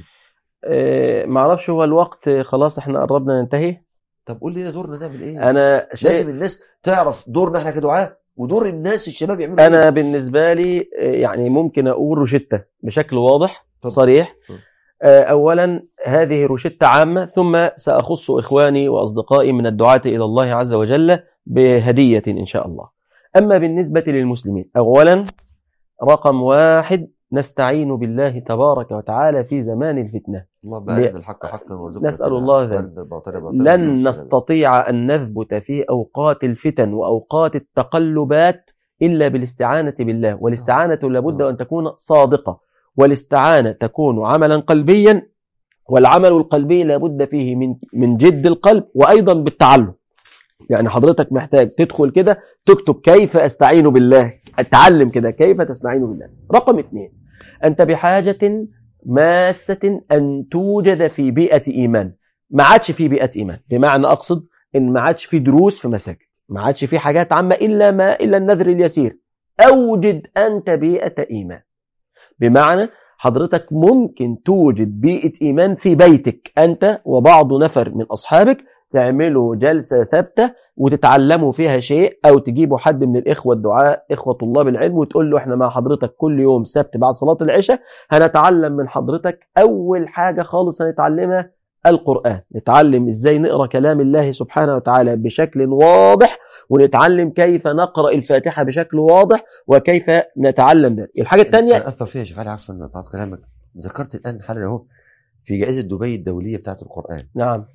آه، معرفش هو الوقت خلاص احنا قربنا ننتهي طب قول لي دورنا نعمل ايه انا لازم شايف الناس تعرف دورنا احنا كدعاة ودور الناس الشباب يعملوا انا بالنسبه لي آه، يعني ممكن اقول روشته بشكل واضح اتفضل. صريح اتفضل. آه، اولا هذه روشته عامه ثم ساخص اخواني واصدقائي من الدعاه الى الله عز وجل بهديه ان شاء الله اما بالنسبه للمسلمين اولا رقم واحد نستعين بالله تبارك وتعالى في زمان الفتنه اللهم ل- أرنا الحق حقا وارزقنا نسأل اتباعه. الله ذلك. وارنا الباطل باطلا لن وارزقنا نستطيع أن نثبت في أوقات الفتن وأوقات التقلبات إلا بالاستعانة بالله والاستعانة لابد أن تكون صادقة والاستعانة تكون عملا قلبيا والعمل القلبي لابد فيه من من جد القلب وأيضا بالتعلم يعني حضرتك محتاج تدخل كده تكتب كيف أستعين بالله اتعلم كده كيف تستعين بالله رقم اثنين أنت بحاجة ماسة أن توجد في بيئة إيمان ما عادش في بيئة إيمان بمعنى أقصد إن ما عادش في دروس في مساجد ما عادش في حاجات عامة إلا ما إلا النذر اليسير أوجد أنت بيئة إيمان بمعنى حضرتك ممكن توجد بيئة إيمان في بيتك أنت وبعض نفر من أصحابك تعملوا جلسة ثابتة وتتعلموا فيها شيء أو تجيبوا حد من الإخوة الدعاء إخوة طلاب العلم وتقول له إحنا مع حضرتك كل يوم سبت بعد صلاة العشاء هنتعلم من حضرتك أول حاجة خالص هنتعلمها القرآن نتعلم إزاي نقرأ كلام الله سبحانه وتعالى بشكل واضح ونتعلم كيف نقرأ الفاتحة بشكل واضح وكيف نتعلم ذلك الحاجة الثانية أنا أثر فيها يا شيخ علي عفوا إن قطعت كلامك ذكرت الآن حالا أهو في جائزة دبي الدولية بتاعت القرآن نعم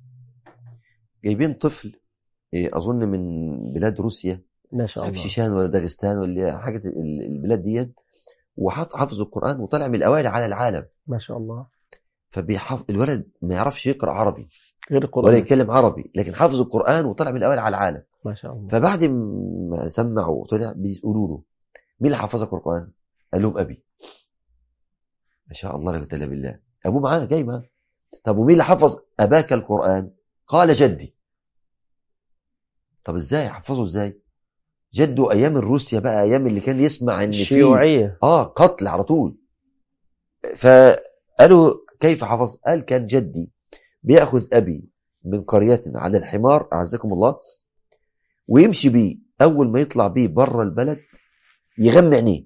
جايبين طفل إيه، أظن من بلاد روسيا ما مش شاء عارف الله شيشان ولا داغستان ولا حاجة ال- البلاد دي وحط حفظ القرآن وطلع من الأوائل على العالم ما شاء الله فبيحفظ الولد ما يعرفش يقرأ عربي غير ولا القرآن يتكلم عربي لكن حفظ القرآن وطلع من الأوائل على العالم ما شاء الله فبعد ما سمعوا وطلع بيقولوا له مين اللي حفظك القرآن؟ قال لهم أبي ما شاء الله لا قوة إلا بالله أبوه معاه جاي معاه طب ومين اللي حفظ أباك القرآن؟ قال جدي طب إزاي حفظه إزاي؟ جده أيام الروسيا بقى أيام اللي كان يسمع إن في الشيوعية آه قتل على طول فقالوا كيف حفظ؟ قال كان جدي بياخذ أبي من قريتنا على الحمار أعزكم الله ويمشي بيه أول ما يطلع بيه بره البلد يغمى عينيه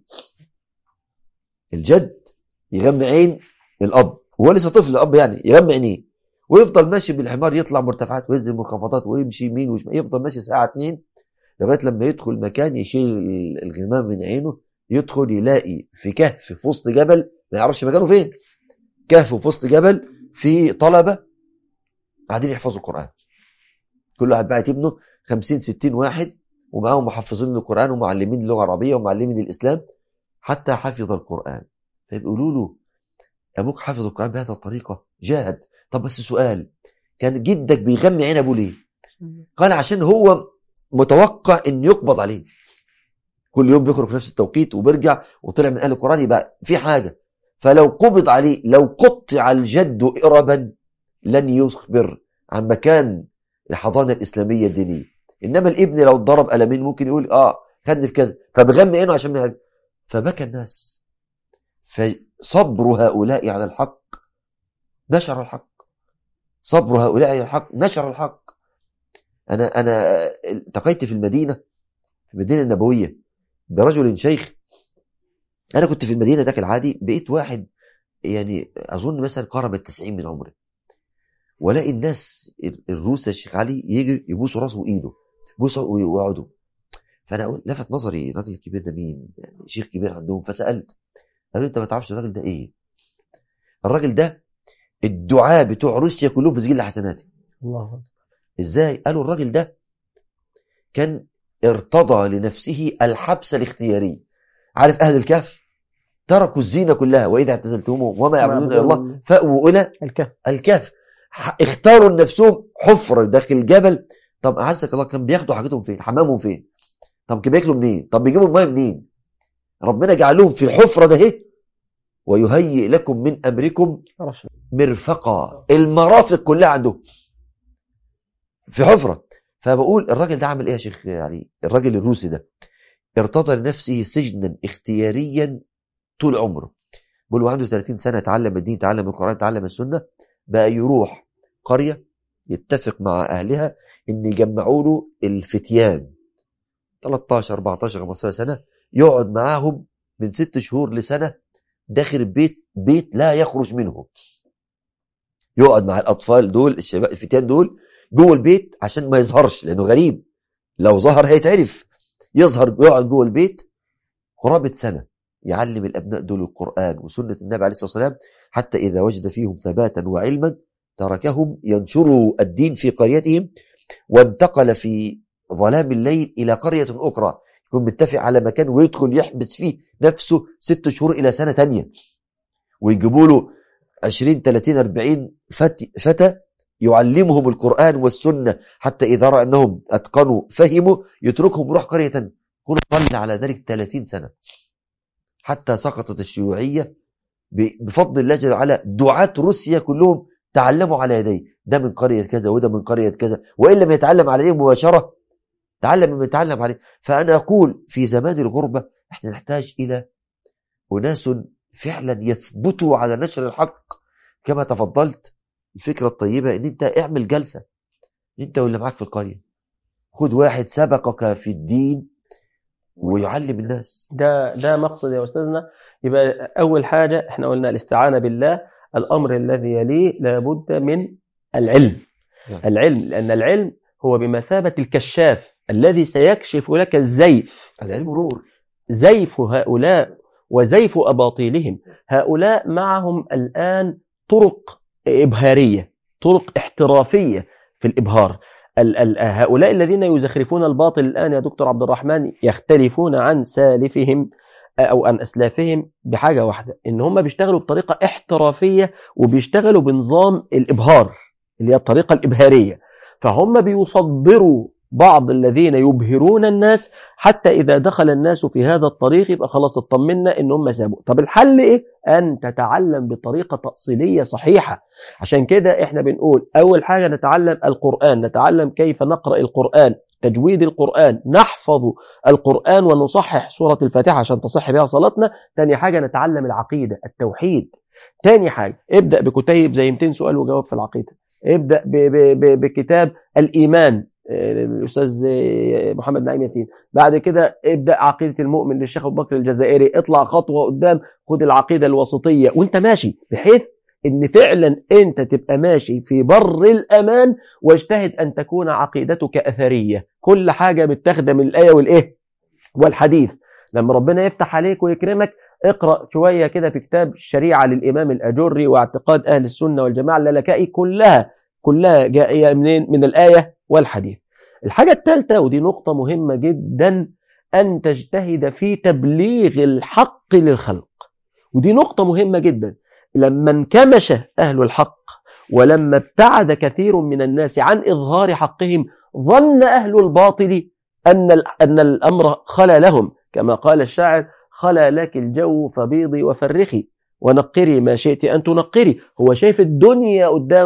الجد يغمى عين الأب هو لسه طفل الأب يعني يغمى عينيه ويفضل ماشي بالحمار يطلع مرتفعات وينزل منخفضات ويمشي يمين وشمال يفضل ماشي ساعة اتنين لغاية لما يدخل مكان يشيل الغمام من عينه يدخل يلاقي في كهف في وسط جبل ما يعرفش مكانه فين كهف في وسط جبل في طلبة قاعدين يحفظوا القرآن كل واحد بعت ابنه 50 60 واحد ومعاهم محفظين القرآن ومعلمين اللغة العربية ومعلمين الإسلام حتى حفظ القرآن فيقولوا له أبوك حفظ القرآن بهذه الطريقة جاهد طب بس سؤال كان جدك بيغمي عين أبوه ليه قال عشان هو متوقع ان يقبض عليه كل يوم بيخرج في نفس التوقيت وبيرجع وطلع من اهل القران يبقى في حاجه فلو قبض عليه لو قطع الجد اربا لن يخبر عن مكان الحضانة الإسلامية الدينية إنما الابن لو اتضرب قلمين ممكن يقول آه خدني في كذا فبغمي عينه عشان ما يعرف. فبكى الناس فصبر هؤلاء على الحق نشر الحق صبر هؤلاء على الحق نشر الحق أنا أنا التقيت في المدينة في المدينة النبوية برجل شيخ أنا كنت في المدينة ذاك العادي بقيت واحد يعني أظن مثلا قرب التسعين من عمري ولاقي الناس الروس يا شيخ علي يجي يبوسوا راسه وايده يبوسوا ويقعدوا فانا قلت لفت نظري الراجل الكبير ده مين؟ يعني شيخ كبير عندهم فسالت قالوا انت ما تعرفش الراجل ده ايه؟ الراجل ده الدعاء بتوع روسيا كلهم في سجل حسناتي الله ازاي؟ قالوا الراجل ده كان ارتضى لنفسه الحبس الاختياري عارف اهل الكهف تركوا الزينه كلها واذا اعتزلتهم وما يعبدون الا الله فاووا الى الكهف الكهف ح- اختاروا لنفسهم حفرة داخل الجبل طب أعزك الله كان بياخدوا حاجتهم فين حمامهم فين طب كان بياكلوا منين طب بيجيبوا الماء منين ربنا جعلهم في الحفرة ده اهي ويهيئ لكم من أمركم رشد. مرفقا المرافق كلها عندهم في حفرة فبقول الراجل ده عمل ايه يا شيخ علي الراجل الروسي ده ارتضى لنفسه سجنا اختياريا طول عمره بقول عنده 30 سنة تعلم الدين تعلم القرآن تعلم السنة بقى يروح قرية يتفق مع أهلها إن يجمعوا له الفتيان 13 14 15 سنة يقعد معاهم من ست شهور لسنة داخل البيت بيت لا يخرج منه يقعد مع الأطفال دول الشباب الفتيان دول جوه البيت عشان ما يظهرش لأنه غريب لو ظهر هيتعرف يظهر يقعد جوه البيت قرابة سنة يعلم الأبناء دول القرآن وسنة النبي عليه الصلاة والسلام حتى إذا وجد فيهم ثباتا وعلما تركهم ينشروا الدين في قريتهم وانتقل في ظلام الليل إلى قرية أخرى يكون متفق على مكان ويدخل يحبس فيه نفسه ست شهور إلى سنة تانية ويجيبوا له 20 30 40 فت- فتى يعلمهم القرآن والسنة حتى إذا رأى أنهم أتقنوا فهموا يتركهم يروح قرية تانية كل ظل على ذلك 30 سنة حتى سقطت الشيوعية ب- بفضل الله جل وعلا دعاة روسيا كلهم تعلموا على يديه ده من قرية كذا وده من قرية كذا وإن لم يتعلم على يديه مباشرة تعلم من يتعلم عليه فأنا أقول في زمان الغربة احنا نحتاج إلى أناس فعلا يثبتوا على نشر الحق كما تفضلت الفكرة الطيبة ان انت اعمل جلسة انت واللي معاك في القرية خد واحد سبقك في الدين ويعلم الناس ده ده مقصد يا استاذنا يبقى اول حاجه احنا قلنا الاستعانه بالله الامر الذي يليه لابد من العلم نعم. العلم لان العلم هو بمثابه الكشاف الذي سيكشف لك الزيف العلم نور زيف هؤلاء وزيف أباطيلهم هؤلاء معهم الآن طرق إبهارية طرق احترافية في الإبهار ال- ال- هؤلاء الذين يزخرفون الباطل الآن يا دكتور عبد الرحمن يختلفون عن سالفهم أو عن أسلافهم بحاجة واحدة إن هم بيشتغلوا بطريقة احترافية وبيشتغلوا بنظام الإبهار اللي هي الطريقة الإبهارية فهم بيصدروا بعض الذين يبهرون الناس حتى إذا دخل الناس في هذا الطريق يبقى خلاص اطمنا إن هم سابوا طب الحل إيه؟ أن تتعلم بطريقة تأصيلية صحيحة عشان كده إحنا بنقول أول حاجة نتعلم القرآن نتعلم كيف نقرأ القرآن تجويد القرآن نحفظ القرآن ونصحح سورة الفاتحة عشان تصح بها صلاتنا تاني حاجة نتعلم العقيدة التوحيد تاني حاجة ابدأ بكتيب زي 200 سؤال وجواب في العقيدة ابدأ ب- ب- ب- بكتاب الإيمان آه، للأستاذ آه، محمد نعيم ياسين بعد كده ابدأ عقيدة المؤمن للشيخ أبو بكر الجزائري اطلع خطوة قدام خد العقيدة الوسطية وانت ماشي بحيث ان فعلا انت تبقى ماشي في بر الامان واجتهد ان تكون عقيدتك اثريه كل حاجه متاخده من الايه والايه والحديث لما ربنا يفتح عليك ويكرمك اقرا شويه كده في كتاب الشريعه للامام الاجري واعتقاد اهل السنه والجماعه اللالكائي كلها كلها جائيه منين من الايه والحديث الحاجه الثالثه ودي نقطه مهمه جدا ان تجتهد في تبليغ الحق للخلق ودي نقطه مهمه جدا لما انكمش اهل الحق ولما ابتعد كثير من الناس عن اظهار حقهم ظن اهل الباطل ان ال- ان الامر خلا لهم كما قال الشاعر خلا لك الجو فبيضي وفرخي ونقري ما شئت ان تنقري هو شايف الدنيا قدامه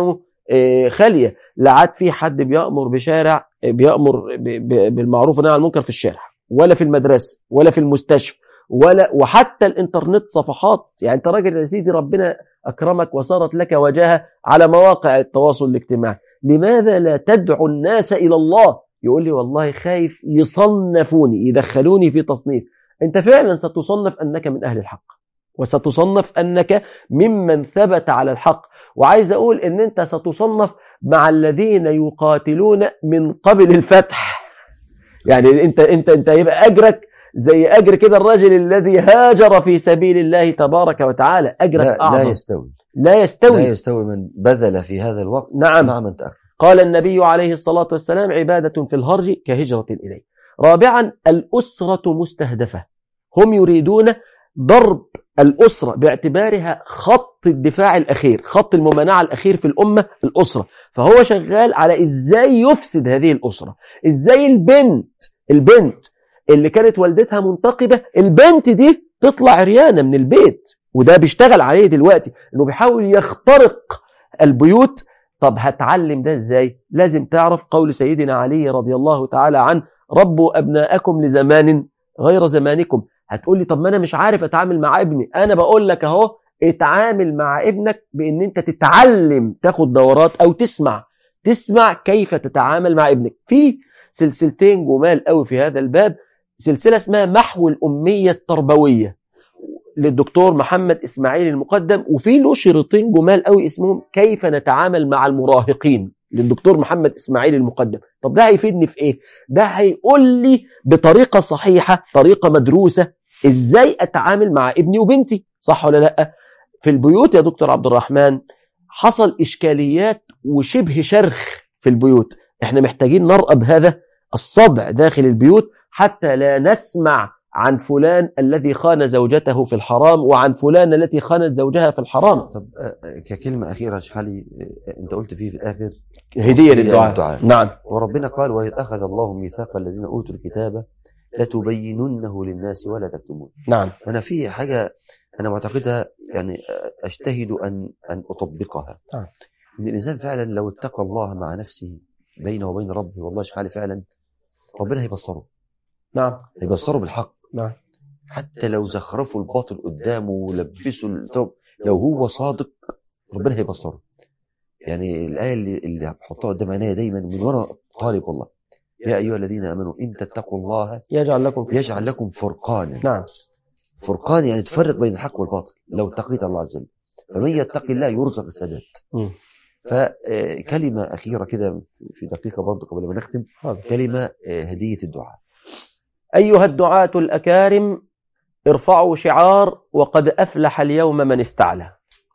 آه، خاليه لا عاد في حد بيامر بشارع آه، بيامر ب- ب- بالمعروف والنهي عن المنكر في الشارع ولا في المدرسه ولا في المستشفى ولا وحتى الانترنت صفحات يعني انت راجل يا سيدي ربنا اكرمك وصارت لك وجاهه على مواقع التواصل الاجتماعي لماذا لا تدعو الناس الى الله يقول لي والله خايف يصنفوني يدخلوني في تصنيف انت فعلا ستصنف انك من اهل الحق وستصنف انك ممن ثبت على الحق وعايز اقول ان انت ستصنف مع الذين يقاتلون من قبل الفتح يعني انت انت انت يبقى اجرك زي اجر كده الرجل الذي هاجر في سبيل الله تبارك وتعالى اجرك لا, لا اعظم يستوي لا يستوي لا يستوي من بذل في هذا الوقت نعم مع من تأخر قال النبي عليه الصلاة والسلام عبادة في الهرج كهجرة إليه رابعا الأسرة مستهدفة هم يريدون ضرب الأسرة باعتبارها خط الدفاع الأخير خط الممانعة الأخير في الأمة الأسرة فهو شغال على إزاي يفسد هذه الأسرة إزاي البنت البنت اللي كانت والدتها منتقبة البنت دي تطلع عريانة من البيت وده بيشتغل عليه دلوقتي انه بيحاول يخترق البيوت طب هتعلم ده ازاي لازم تعرف قول سيدنا علي رضي الله تعالى عنه ربوا ابناءكم لزمان غير زمانكم هتقول لي طب ما انا مش عارف اتعامل مع ابني انا بقول لك اهو اتعامل مع ابنك بان انت تتعلم تاخد دورات او تسمع تسمع كيف تتعامل مع ابنك في سلسلتين جمال قوي في هذا الباب سلسله اسمها محو الاميه التربويه للدكتور محمد اسماعيل المقدم وفي له شريطين جمال قوي اسمهم كيف نتعامل مع المراهقين للدكتور محمد اسماعيل المقدم طب ده هيفيدني في ايه ده هيقول لي بطريقه صحيحه طريقه مدروسه ازاي اتعامل مع ابني وبنتي صح ولا لا في البيوت يا دكتور عبد الرحمن حصل اشكاليات وشبه شرخ في البيوت احنا محتاجين نرأب هذا الصدع داخل البيوت حتى لا نسمع عن فلان الذي خان زوجته في الحرام وعن فلان التي خانت زوجها في الحرام طب آه، ككلمة أخيرة يا شيخ علي آه، أنت قلت فيه في الآخر هدية وصية للدعاء للدعاء. نعم وربنا قال وإذ أخذ الله ميثاق الذين أوتوا الكتاب لتبيننه للناس ولا تكتمون نعم أنا في حاجة أنا معتقدها يعني أجتهد أن أن أطبقها نعم. إن الإنسان فعلا لو اتقى الله مع نفسه بينه وبين ربه والله يا شيخ علي فعلا ربنا هيبصره نعم هيبصره بالحق نعم حتى لو زخرفوا الباطل قدامه ولبسوا الثوب لو هو صادق ربنا هيبصره يعني الآية اللي, اللي بحطها قدام عينيا دايما من ورا طالب والله يا أيها الذين آمنوا إن تتقوا الله يجعل لكم في يجعل لكم فرقانا نعم فرقان يعني تفرق بين الحق والباطل لو اتقيت الله عز وجل فمن يتقي الله يرزق السداد مم. فكلمة أخيرة كده في دقيقة برضه قبل ما نختم حاضر. كلمة آه، هدية الدعاء أيها الدعاة الأكارم ارفعوا شعار وقد أفلح اليوم من استعلى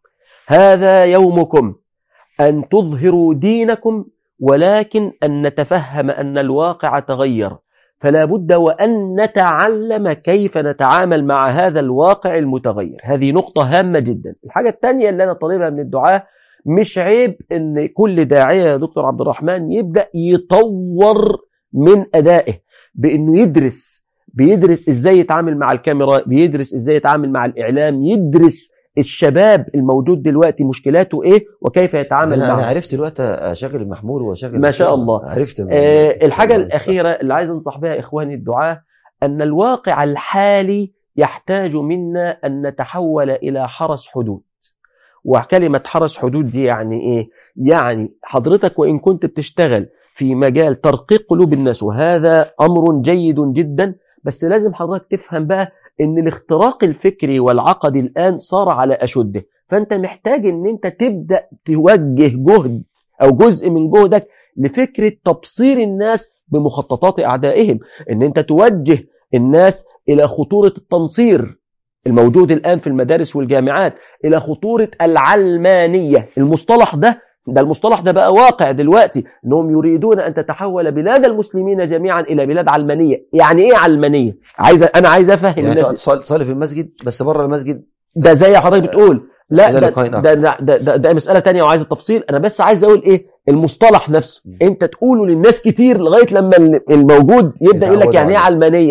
هذا يومكم أن تظهروا دينكم ولكن أن نتفهم أن الواقع تغير فلا بد وأن نتعلم كيف نتعامل مع هذا الواقع المتغير هذه نقطة هامة جدا الحاجة الثانية اللي أنا طالبها من الدعاء مش عيب أن كل داعية يا دكتور عبد الرحمن يبدأ يطور من أدائه بأنه يدرس بيدرس ازاي يتعامل مع الكاميرا بيدرس ازاي يتعامل مع الاعلام يدرس الشباب الموجود دلوقتي مشكلاته ايه وكيف يتعامل أنا, أنا معه عرفت دلوقتي أشغل المحمول وأشغل ما شاء الله. عرفت آه الحاجة الأخيرة اللي عايز أنصح بها إخواني الدعاة أن الواقع الحالي يحتاج منا أن نتحول إلى حرس حدود وكلمة حرس حدود دي يعني إيه؟ يعني حضرتك وإن كنت بتشتغل في مجال ترقيق قلوب الناس وهذا أمر جيد جدا بس لازم حضرتك تفهم بقى ان الاختراق الفكري والعقدي الان صار على اشده فانت محتاج ان انت تبدا توجه جهد او جزء من جهدك لفكره تبصير الناس بمخططات اعدائهم ان انت توجه الناس الى خطوره التنصير الموجود الان في المدارس والجامعات الى خطوره العلمانيه المصطلح ده ده المصطلح ده بقى واقع دلوقتي انهم يريدون ان تتحول بلاد المسلمين جميعا الى بلاد علمانيه يعني ايه علمانيه عايز انا عايز افهم يعني الناس تقعد تصلي تصلي في المسجد بس بره المسجد ده زي حضرتك بتقول لا ده ده لقاء آخر. ده, ده, ده, ده, ده مسألة تانية وعايز التفصيل أنا بس عايز أقول إيه المصطلح نفسه أنت تقوله للناس كتير لغاية لما ال- الموجود يبدأ يقول لك يتعودوا يعني إيه عليه. علمانية دي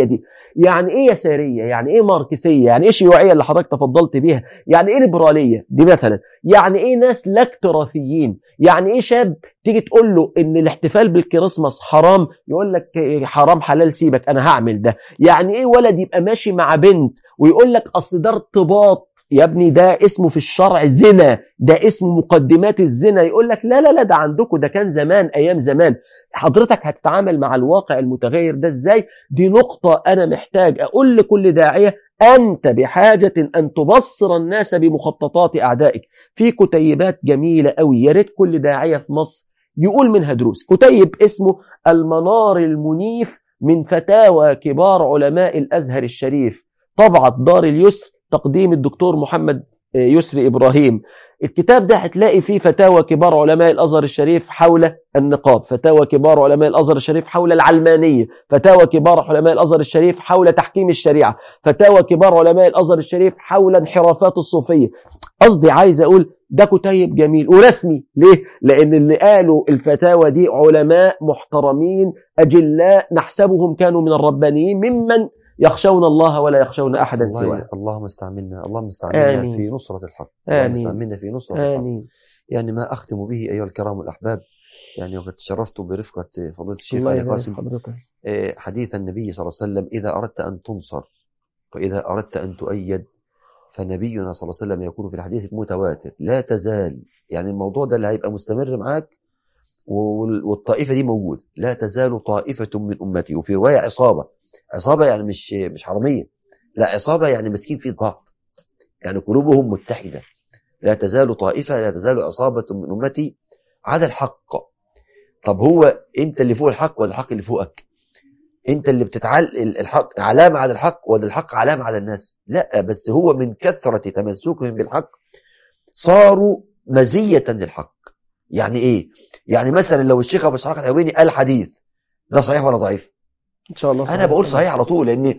يعني ايه يساريه يعني ايه ماركسيه يعني ايه شيوعيه اللي حضرتك تفضلت بيها يعني ايه ليبراليه دي مثلا يعني ايه ناس لا اكتراثيين يعني ايه شاب تيجي تقول له ان الاحتفال بالكريسماس حرام يقول لك إيه حرام حلال سيبك انا هعمل ده يعني ايه ولد يبقى ماشي مع بنت ويقول لك اصل ده ارتباط يا ابني ده اسمه في الشرع زنا ده اسمه مقدمات الزنا يقول لك لا لا لا ده عندكم ده كان زمان ايام زمان حضرتك هتتعامل مع الواقع المتغير ده ازاي دي نقطة انا محتاج اقول لكل داعية انت بحاجة ان تبصر الناس بمخططات اعدائك في كتيبات جميلة قوي يا ريت كل داعية في مصر يقول منها دروس كتيب اسمه المنار المنيف من فتاوى كبار علماء الازهر الشريف طبعة دار اليسر تقديم الدكتور محمد يسري إبراهيم الكتاب ده هتلاقي فيه فتاوى كبار علماء الأزهر الشريف حول النقاب فتاوى كبار علماء الأزهر الشريف حول العلمانية فتاوى كبار علماء الأزهر الشريف حول تحكيم الشريعة فتاوى كبار علماء الأزهر الشريف حول انحرافات الصوفية قصدي عايز أقول ده كتيب جميل ورسمي ليه؟ لأن اللي قالوا الفتاوى دي علماء محترمين أجلاء نحسبهم كانوا من الربانيين ممن يخشون الله ولا يخشون أحدا الله سواه اللهم استعملنا اللهم استعملنا آمين. في نصرة الحق اللهم آمين. استعملنا في نصرة الحق آمين يعني ما أختم به أيها الكرام الأحباب يعني وقد تشرفت برفقة فضيلة الشيخ الله علي يبارك قاسم حضرتك آه، حديث النبي صلى الله عليه وسلم إذا أردت أن تنصر وإذا أردت أن تؤيد فنبينا صلى الله عليه وسلم يقول في الحديث متواتر لا تزال يعني الموضوع ده اللي هيبقى مستمر معاك وال- والطائفة دي موجودة لا تزال طائفة من أمتي وفي رواية عصابة عصابة يعني مش مش حرامية لا عصابة يعني ماسكين في بعض يعني قلوبهم متحدة لا تزال طائفة لا تزال عصابة من أمتي على الحق طب هو أنت اللي فوق الحق ولا الحق اللي فوقك أنت اللي بتتعل الحق علامة على الحق ولا الحق علامة على الناس لا بس هو من كثرة تمسكهم بالحق صاروا مزية للحق يعني إيه يعني مثلا لو الشيخ أبو إسحاق الحويني قال حديث ده صحيح ولا ضعيف إن شاء الله انا بقول صحيح على طول لان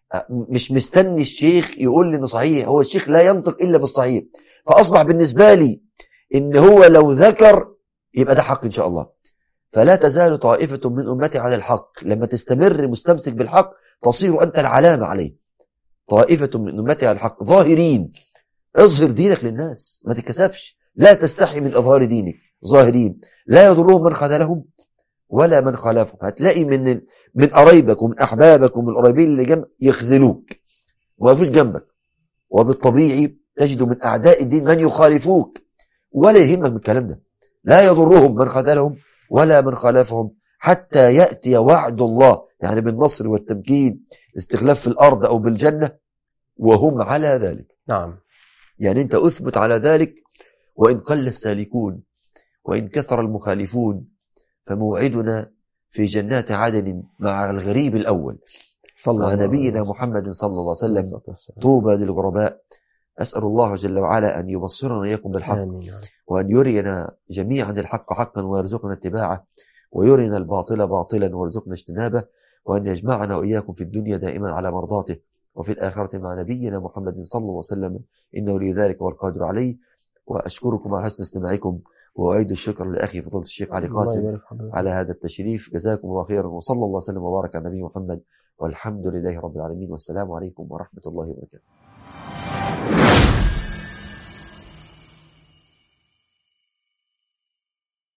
مش مستني الشيخ يقول لي انه صحيح هو الشيخ لا ينطق الا بالصحيح فاصبح بالنسبه لي ان هو لو ذكر يبقى ده حق ان شاء الله فلا تزال طائفه من امتي على الحق لما تستمر مستمسك بالحق تصير انت العلامه عليه طائفه من امتي على الحق ظاهرين اظهر دينك للناس ما تتكسفش لا تستحي من اظهار دينك ظاهرين لا يضرهم من خذلهم ولا من خالفهم هتلاقي من من قرايبك ومن احبابك ومن القريبين اللي جنب يخذلوك وما يقفوش جنبك وبالطبيعي تجد من اعداء الدين من يخالفوك ولا يهمك من الكلام ده لا يضرهم من خذلهم ولا من خالفهم حتى ياتي وعد الله يعني بالنصر والتمكين استخلاف في الارض او بالجنه وهم على ذلك نعم يعني انت اثبت على ذلك وان قل السالكون وان كثر المخالفون فموعدنا في جنات عدن مع الغريب الأول صلى مع الله نبينا عليه محمد صلى الله عليه وسلم. وسلم طوبى للغرباء أسأل الله جل وعلا أن يبصرنا إياكم بالحق آمين يا رب. وأن يرينا جميعا الحق حقا ويرزقنا اتباعه ويرينا الباطل باطلا ويرزقنا اجتنابه وأن يجمعنا وإياكم في الدنيا دائما على مرضاته وفي الآخرة مع نبينا محمد صلى الله عليه وسلم إنه لذلك والقادر عليه وأشكركم على حسن استماعكم وأعيد الشكر لأخي فضيلة الشيخ علي الله قاسم يبارك حضرتك. على هذا التشريف جزاكم الله خيرا وصلى الله وسلم وبارك على نبينا محمد والحمد لله رب العالمين والسلام عليكم ورحمة الله وبركاته